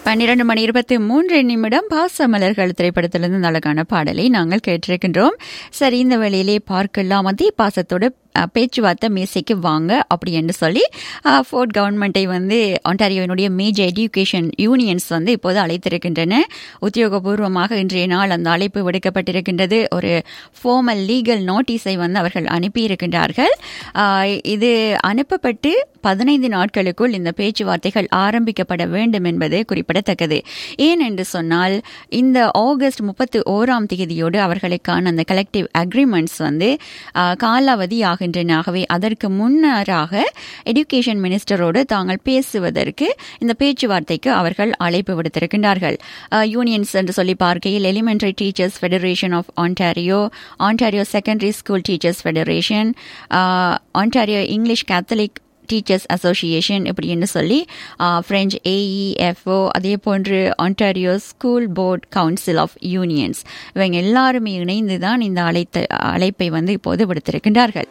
பன்னிரண்டு மணி இருபத்தி மூன்று நிமிடம் பாசமலர்கள் திரைப்படத்திலிருந்து அழகான பாடலை நாங்கள் கேட்டிருக்கின்றோம் சரி இந்த வேளையிலே பார்க்கலாம் அதே பாசத்தோட அஹ், பேச்சுவார்த்தை மேசைக்கு வாங்க அப்படி என்று சொல்லி அஹ், ஃபோர்ட் கவர்மெண்ட்டை வந்து ஒன்டாரியோவினுடைய மேஜர் எஜுகேஷன் யூனியன்ஸ் வந்து இப்போது அழைத்திருக்கின்றன உத்தியோகபூர்வமாக இன்றைய நாள் அந்த அழைப்பு விடுக்கப்பட்டிருக்கின்றது ஒரு ஃபார்மல் லீகல் நோட்டீஸை வந்து அவர்கள் அனுப்பியிருக்கின்றார்கள் அஹ், இது அனுப்பப்பட்டு பதினைந்து நாட்களுக்குள் இந்த பேச்சுவார்த்தைகள் ஆரம்பிக்கப்பட வேண்டும் என்பது குறிப்பிடத்தக்கது ஏன் என்று சொன்னால் இந்த ஆகஸ்ட் முப்பத்து ஓராம் தேதியோடு அவர்களுக்கான அந்த கலெக்டிவ் அக்ரிமெண்ட்ஸ் வந்து ஆஹ், காலாவதி ஆகின்றன ஆகவே அதற்கு முன்னராக எடுகேஷன் மினிஸ்டரோடு தாங்கள் பேசுவதற்கு இந்த பேச்சுவார்த்தைக்கு அவர்கள் அழைப்பு விடுத்திருக்கின்றார்கள் யூனியன்ஸ் என்று சொல்லி பார்க்கையில் elementary teachers federation of Ontario Ontario secondary school teachers federation Ontario English Catholic teachers association இப்படின்னு சொல்லி ஃப்ரெஞ்ச் ஏஇஎஃப்ஓ அதே போன்று Ontario school board council of unions இவங்க எல்லாருமே இணைந்து தான் இந்த அழைத்த அழைப்பை வந்து இப்போது விடுத்திருக்கின்றார்கள்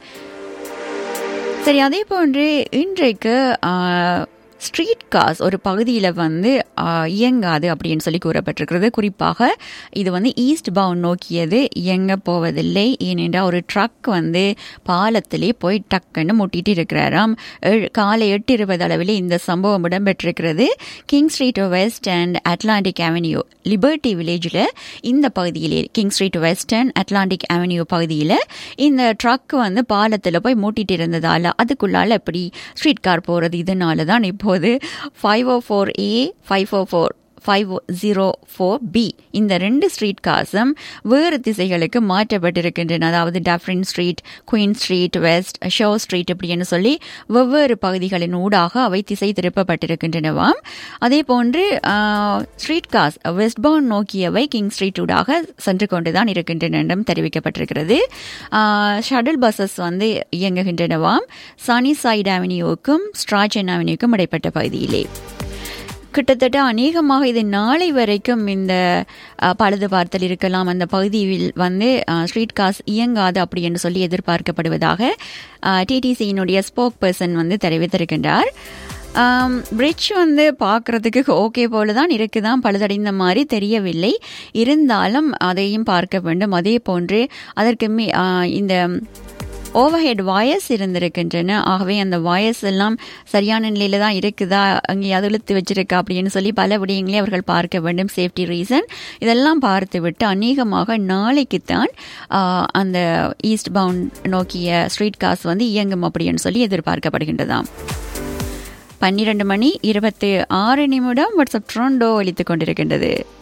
சரி அதே போன்று இன்றைக்கு ஸ்ட்ரீட் கார்ஸ் ஒரு பகுதியில் வந்து ஆ, இயங்காது அப்படின்னு சொல்லி கூறப்பட்டிருக்கிறது குறிப்பாக இது வந்து ஈஸ்ட் பவுன் நோக்கியது இயங்க போவதில்லை ஏனென்றால் ஒரு ட்ரக் வந்து பாலத்திலே போய் டக்குன்னு முட்டிட்டு இருக்கிறாராம் ஏழு- காலை எட்டு இருபது அளவில் இந்த சம்பவம் இடம்பெற்றிருக்கிறது King Street West and Atlantic Avenue Liberty வில்லேஜில் இந்த பகுதியிலே King Street West and Atlantic Avenue பகுதியில் இந்த ட்ரக் வந்து பாலத்தில் போய் மூட்டிட்டு இருந்ததால அதுக்குள்ளால எப்படி ஸ்ட்ரீட் கார் போகிறது இதனால தான் இப்போது five O four A five O four five zero four B இந்த ரெண்டு ஸ்ட்ரீட் கார்ஸும் வேறு திசைகளுக்கு மாற்றப்பட்டிருக்கின்றன அதாவது Dufferin Street Queen Street West Shaw Street இப்படின்னு சொல்லி வெவ்வேறு பகுதிகளின் ஊடாக அவை திசை திருப்பப்பட்டிருக்கின்றனவாம் அதே போன்று ஸ்ட்ரீட் கார்ஸ் வெஸ்ட் பவுன் நோக்கியவை கிங் ஸ்ட்ரீட் ஊடாக சென்று கொண்டுதான் இருக்கின்றன என்றும் தெரிவிக்கப்பட்டிருக்கிறது ஷட்டில் பஸ்ஸஸ் வந்து இயங்குகின்றனவாம் சனி சைட் அவென்யூவுக்கும் ஸ்ட்ராச்சன் அவென்யூக்கும் இடைப்பட்ட பகுதியிலே கிட்டத்தட்ட அநேகமாக இது நாளை வரைக்கும் இந்த அஹ், பழுது பார்த்தல் இருக்கலாம் அந்த பகுதியில் வந்து ஸ்ட்ரீட் காஸ் இயங்காது அப்படி என்று சொல்லி எதிர்பார்க்கப்படுவதாக டிடிசியினுடைய ஸ்போக் பர்சன் வந்து தெரிவித்திருக்கின்றார் பிரிட்ஜ் வந்து பார்க்கறதுக்கு ஓகே போல தான் இருக்குதான் பழுதடைந்த மாதிரி தெரியவில்லை இருந்தாலும் அதையும் பார்க்க வேண்டும் அதே போன்று அதற்கு மே ஆஹ், இந்த ஓவர்ஹெட் வயர்ஸ் இருந்திருக்கின்றன ஆகவே அந்த வயர்ஸ் எல்லாம் சரியான நிலையில தான் இருக்குதா அங்கேயாவது இழுத்து வச்சிருக்கா அப்படின்னு சொல்லி பல விடயங்களை அவர்கள் பார்க்க வேண்டும் சேஃப்டி ரீசன் இதெல்லாம் பார்த்து விட்டு அநேகமாக நாளைக்குத்தான் ஆஹ், அந்த ஈஸ்ட் பவுண்ட் நோக்கிய ஸ்ட்ரீட் காஸ் வந்து இயங்கும் அப்படின்னு சொல்லி எதிர்பார்க்கப்படுகின்றதாம் பன்னிரண்டு மணி இருபத்தி ஆறு நிமிடம் வாட்ஸ்அப் ட்ரோண்டோ ஒலித்துக் கொண்டிருக்கின்றது